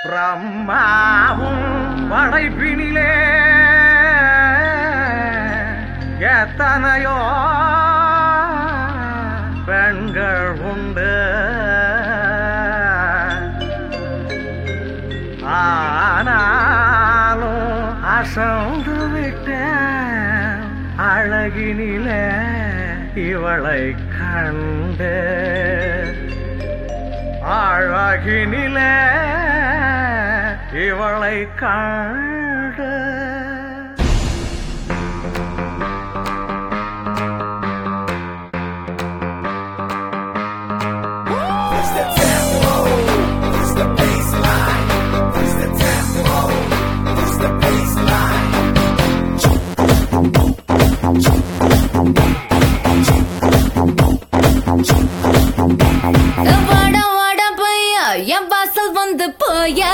பிரம்மாவும் படைப்பினிலே எத்தனையோ பெண்கள் உண்டு ஆனாலும் அசந்து விட்டேன் அழகினிலே இவளை கண்டு அழகினிலே இவளை கண்டு வாட வாட பையா என் வாசல் வந்து போயா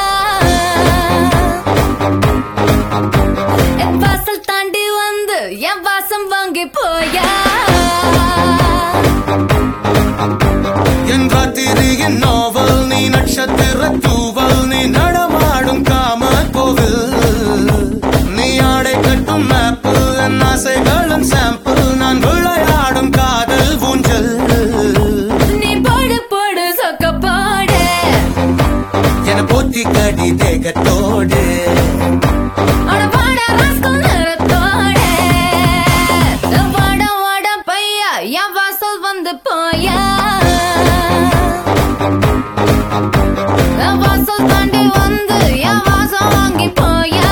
என் வாசல் தாண்டி வந்து என் வாசம் வாங்கி போயா என் ராத்திரியின் நாவல் நீ நட்சத்திர தூவல் நீ நடமாடும் காம கோவில் நீ ஆடை கட்டும் மேப்பு என் ஆசைகளின் சாம்பிள் நான் விளையாடும் காதல் ஊஞ்சல் நீ போடு போடு சொக்க போடு என போத்தி கடி தேகத்தோடு அட வாட ராஸ்கல் நிறத்தோடு வாட வாட பையா என் வாசல் வந்து போயா என் வாசல் தாண்டி வந்து என் வாசம் வாங்கி போயா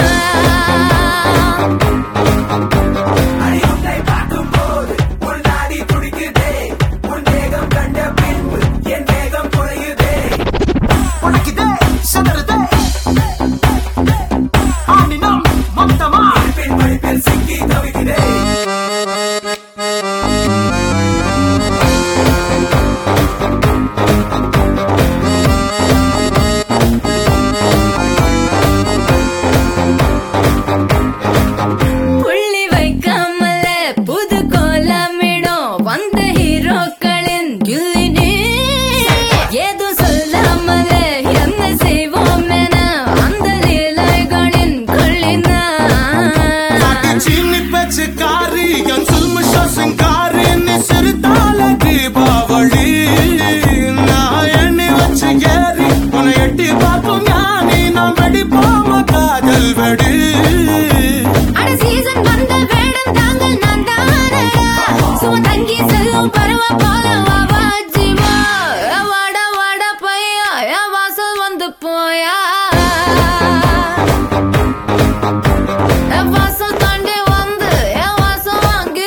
உனக்குதே சதறுதே ஆனினம் மொத்தமா புள்ளி வைக்காமல புது கோலமிடும் வந்த ஹீரோக்களின் கில்லினி ஏதோ சொல்லாமல என்ன செய்வோம் என அந்த லீலைகளின் கொள்ளினா சீனி பேச்சு காரி என் சுல்மு ஷாசிங் காரி நீ சிறுத்தால தீபாவளி நான் எண்ணி வச்சு ஏறி உன்னை எட்டி பார்க்கும் ஞானி நான் வெடிப்போம காதல் வெடி அட சீசன் வந்த வேடம் தாங்கள் நான் தானடா சும தங்கி செல்லும் பருவ போல வா ஜீவா வாட வாட பையா என் வாசல் வந்து போயா என் வாசல் தாண்டி வந்து என் வாசம் வாங்கு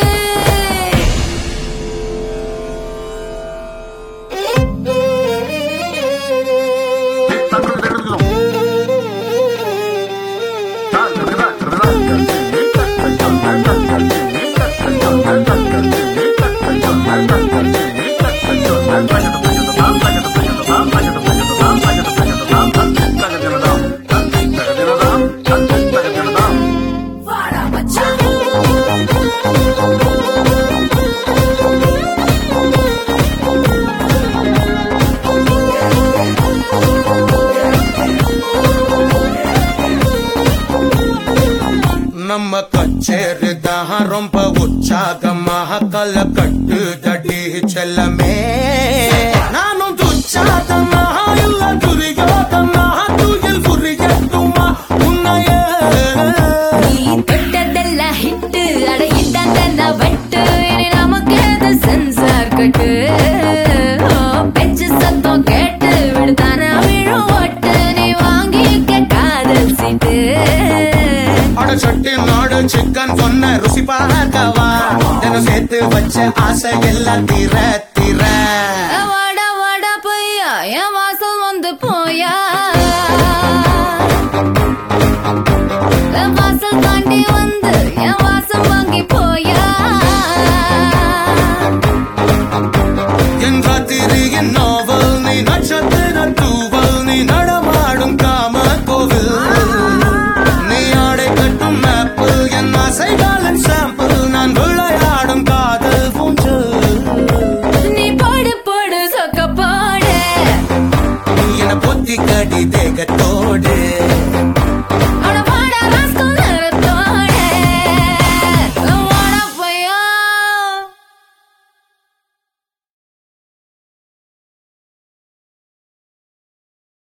நம்ம கச்சேரி தான் ரொம்ப உற்சாகமாக கல கட்டு தடி செல்லமே நானும் துச்சாதமாக இல்ல துரியோதமாக துயில் புரியட்டுமா உன்னையே நீ தொட்டதெல்லாம் ஹிட்டு அட இட்டாங்க வெட்டு இனி நமக்கு அது சென்சார் கட்டு ஓ, பெஞ்சு சத்தம் கேட்டு விடுதான விழும் ஒட்டு நீ வாங்கிக்க காதல் சீட்டு அட சட்டி நாடு சிக்கன் சொன்ன ருசி பார்க்கவா தினம் சேர்த்து வச்ச ஆசை எல்லாம் தீர தீர வாட வாட பையா என் வாசல் வந்து போயா என் வாசல் தாண்டி வந்து என் வாசம் வாங்கி போயா என் ராத்திரியின் நாவல் நீ நட்சத்திர தூவல் நீ நடமாடும் காம கோவில் நீ ஆடை கட்டும் மேப்பு என் ஆசைகளின் சாம்பிள் நான் விளையாடும் காதல் பூஞ்சல் நீ போடு போடு சொக்க போடு என பொத்தி கடி தேகத்தோடு